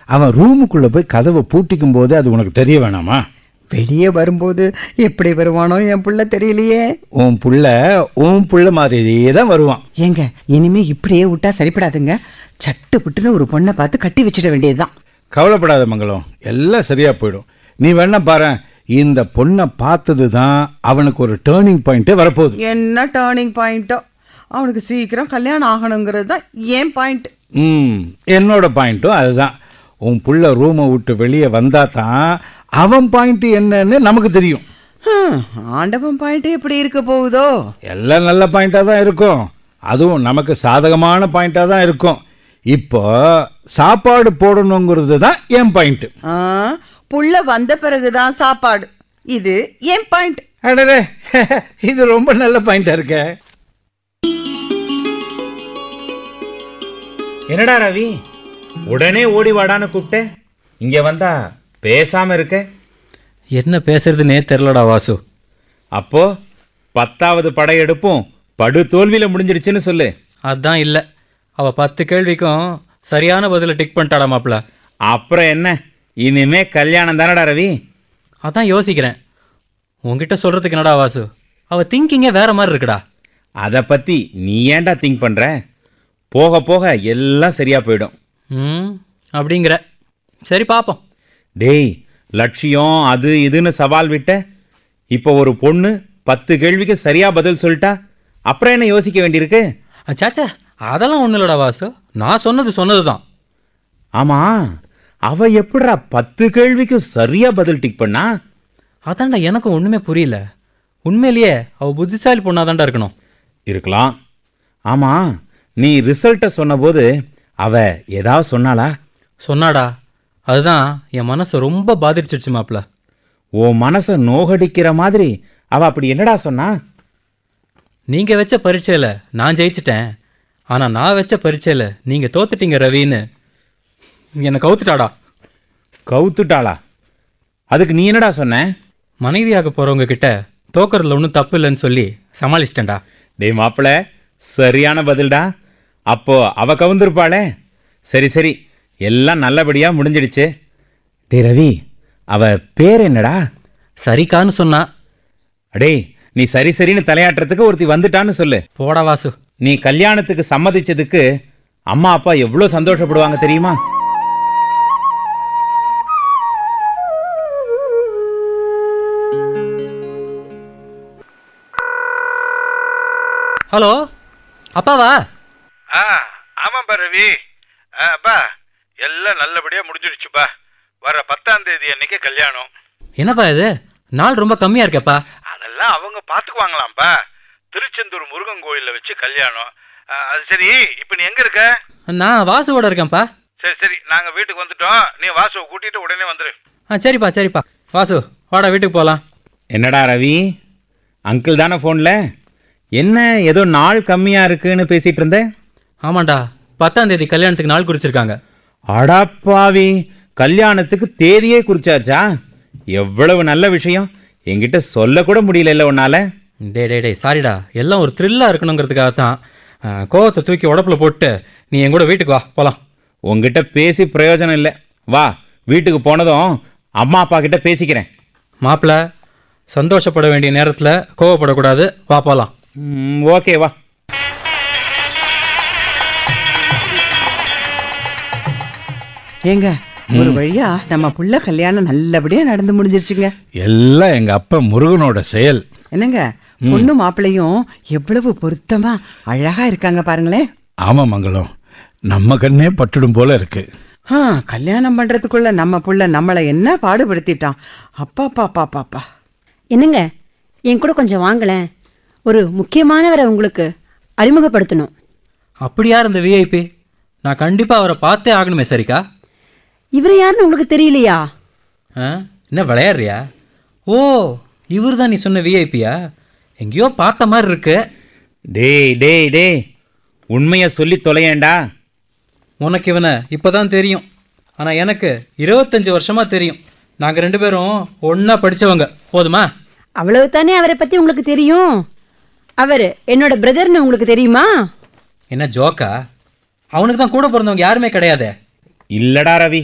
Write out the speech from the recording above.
அவன் ரூமுக்குள்ள போய் கதவை பூட்டிக்கும் போது அது உனக்கு தெரிய வேணாமா வெளியே வரும்போது எப்படி வருவானோ என் புள்ள தெரியலையே உன் புள்ள உன் புள்ள மாதிரியே தான் வருவான் ஏங்க இனிமே இப்படியே விட்டா சரிப்படாதுங்க சட்டு புட்டுன்னு ஒரு பொண்ணை பார்த்து கட்டி வச்சிட வேண்டியதுதான் கவலைப்படாத மங்களம் எல்லாம் சரியா போயிடும் நீ வேணா பாரு இந்த பொண்ணை பார்த்தது தான் அவனுக்கு ஒரு டேர்னிங் பாயிண்டே வரப்போகுது என்ன டேர்னிங் பாயிண்ட்டோ அவனுக்கு சீக்கிரம் கல்யாணம் ஆகணுங்கிறது தான் ஏன் பாயிண்ட் ம் என்னோட பாயிண்ட்டும் அதுதான் உன் புள்ள ரூமை விட்டு வெளியே வந்தா தான் அவன் பாயிண்ட் என்னன்னு நமக்கு தெரியும் ஆண்டவன் பாயிண்ட் எப்படி இருக்க போகுதோ எல்லாம் நல்ல பாயிண்டாக தான் இருக்கும் அதுவும் நமக்கு சாதகமான பாயிண்டாக தான் இருக்கும் இப்போ சாப்பாடு போடணுங்கிறது தான் என் பாயிண்ட்டு ஆ, புள்ள வந்த பிறகுதான் சாப்பாடு இது ஏன் பாயிண்ட் அடடே இது ரொம்ப நல்ல பாயிண்டா இருக்கே என்னடா ரவி உடனே ஓடி வாடான்னு கூப்பிட்ட இங்க வந்தா பேசாம இருக்க என்ன பேசுறதுனே தெரிலடா வாசு அப்போ பத்தாவது படையெடுப்பும் படு தோல்வியில முடிஞ்சிடுச்சுன்னு சொல்லு அதான் இல்லை அவ பத்து கேள்விக்கும் சரியான பதிலை டிக் பண்ணிட்டாடா மாப்ள அப்புறம் என்ன இனிமே கல்யாணம் தானடா ரவி அதான் யோசிக்கிறேன் உன்கிட்ட சொல்றதுக்கு என்னடா வாசு அவ திங்கிங்கே வேற மாதிரி இருக்குடா அதை பத்தி நீ ஏன்டா திங்க் பண்ற போக போக எல்லாம் சரியா போயிடும் ம் அப்படிங்கிற சரி பார்ப்போம் டேய் லட்சியம் அது இதுன்னு சவால் விட்ட இப்போ ஒரு பொண்ணு பத்து கேள்விக்கு சரியா பதில் சொல்லிட்டா அப்புறம் என்ன யோசிக்க வேண்டியிருக்கு அச்சாச்சா அதெல்லாம் ஒன்றும் இல்லடா வாசு நான் சொன்னது சொன்னது தான் ஆமா அவ எப்படிடா பத்து கேள்விக்கு சரியா பதில் டிக் பண்ணா அதான்டா எனக்கும் ஒன்றுமே புரியல உண்மையிலேயே அவ புத்திசாலி பொண்ணாதான்டா இருக்கணும் இருக்கலாம் ஆமா நீ ரிசல்ட்டை சொன்னபோது அவ ஏதாவது சொன்னாளா சொன்னாடா அதுதான் என் மனசை ரொம்ப பாதிச்சிருச்சு மாப்ள உன் மனசை நோகடிக்கிற மாதிரி அவ அப்படி என்னடா சொன்னா நீங்க வச்ச பரீட்சையில நான் ஜெயிச்சிட்டேன் ஆனா நான் வச்ச பரீட்சையில நீங்க தோத்துட்டீங்க ரவின்னு என்னை கவுத்துட்டாடா கவுத்துட்டாளா அதுக்கு நீ என்னடா சொன்ன மனைவியாக போறவங்க கிட்ட தோக்கறதுல ஒன்றும் தப்பு இல்லைன்னு சொல்லி சமாளிச்சிட்டேன்டா டேய் மாப்பிள சரியான பதில்டா அப்போ அவ கவுந்திருப்பாளே சரி சரி எல்லாம் நல்லபடியா முடிஞ்சிடுச்சு டேய் ரவி அவ பேர் என்னடா சரிக்கான்னு சொன்னா அடேய் நீ சரி சரின்னு தலையாட்டுறதுக்கு ஒருத்தி வந்துட்டான்னு சொல்லு போடா வாசு நீ கல்யாணத்துக்கு சம்மதிச்சதுக்கு அம்மா அப்பா எவ்வளோ சந்தோஷப்படுவாங்க தெரியுமா ஹலோ அப்பாவா ஆ ஆமாப்பா ரவி ஆ, அப்பா எல்லாம் நல்லபடியா முடிஞ்சிடுச்சுப்பா வர பத்தாம் தேதி அன்னைக்கு கல்யாணம் என்னப்பா இது நாள் ரொம்ப கம்மியா இருக்கேப்பா அதெல்லாம் அவங்க பாத்துக்குவாங்களாம்ப்பா திருச்செந்தூர் முருகன் கோயில்ல வச்சு கல்யாணம் ஆ, அது சரி இப்போ நீ எங்க இருக்க நான் வாசுவோட இருக்கேன்ப்பா சரி சரி நாங்க வீட்டுக்கு வந்துட்டோம் நீ வாசுவை கூட்டிட்டு உடனே வந்துரு ஆ சரிப்பா சரிப்பா வாசு வாடா வீட்டுக்கு போகலாம் என்னடா ரவி அங்கிள் தானே ஃபோனில் என்ன ஏதோ நாள் கம்மியா இருக்குன்னு பேசிட்டு இருந்த ஆமாண்டா பத்தாம் தேதி கல்யாணத்துக்கு நாள் குறிச்சிருக்காங்க அடாப்பாவி கல்யாணத்துக்கு தேதியே குறிச்சாச்சா எவ்வளவு நல்ல விஷயம் என்கிட்ட சொல்ல கூட முடியல உன்னால டே டே டே சாரிடா எல்லாம் ஒரு த்ரில்லாக இருக்கணுங்கிறதுக்காக தான் ஆ, கோவத்தை தூக்கி உடப்புல போட்டு நீ என் கூட வீட்டுக்கு வா போகலாம் உங்ககிட்ட பேசி பிரயோஜனம் இல்லை வா வீட்டுக்கு போனதும் அம்மா அப்பா கிட்ட பேசிக்கிறேன் மாப்பிள்ள சந்தோஷப்பட வேண்டிய நேரத்தில் கோவப்படக்கூடாது வா போகலாம் ம், ஓகே வா ஏங்க ஒரு வழியா நம்ம புள்ள கல்யாணம் நல்லபடியா நடந்து முடிஞ்சிருச்சுங்க எல்லாம் எங்க அப்பா முருகனோட செயல் என்னங்க பொண்ணு மாப்பிள்ளையும் எவ்வளவு பொருத்தமா அழகா இருக்காங்க பாருங்களேன் ஆமா மங்களம் நம்ம கண்ணே பட்டுடும் போல இருக்கு ஆ கல்யாணம் பண்றதுக்குள்ள நம்ம புள்ள நம்மளை என்ன பாடுபடுத்திட்டான் அப்பா அப்பா அப்பா அப்பா என்னங்க என் கூட கொஞ்சம் வாங்களேன் ஒரு முக்கியமானவரை உங்களுக்கு அறிமுகப்படுத்தணும் அப்படி யார் இந்த விஐபி நான் கண்டிப்பாக அவரை பார்த்தே ஆகணுமே சரிக்கா இவர் யாருன்னு உங்களுக்கு தெரியலையா ஆ என்ன விளையாடுறியா ஓ இவர் தான் நீ சொன்ன விஐபியா எங்கேயோ பார்த்த மாதிரி இருக்கு டேய் டேய் டேய் உண்மையை சொல்லி தொலையேண்டா உனக்கு இவனை இப்போதான் தெரியும் ஆனால் எனக்கு இருபத்தஞ்சு வருஷமா தெரியும் நாங்கள் ரெண்டு பேரும் ஒன்றா படித்தவங்க போதுமா அவ்வளவு தானே அவரை பத்தி உங்களுக்கு தெரியும் அவர் என்னோட பிரதர்னு உங்களுக்கு தெரியுமா என்ன ஜோக்கா அவனுக்கு தான் கூட பிறந்தவங்க யாருமே கிடையாதே இல்லடா ரவி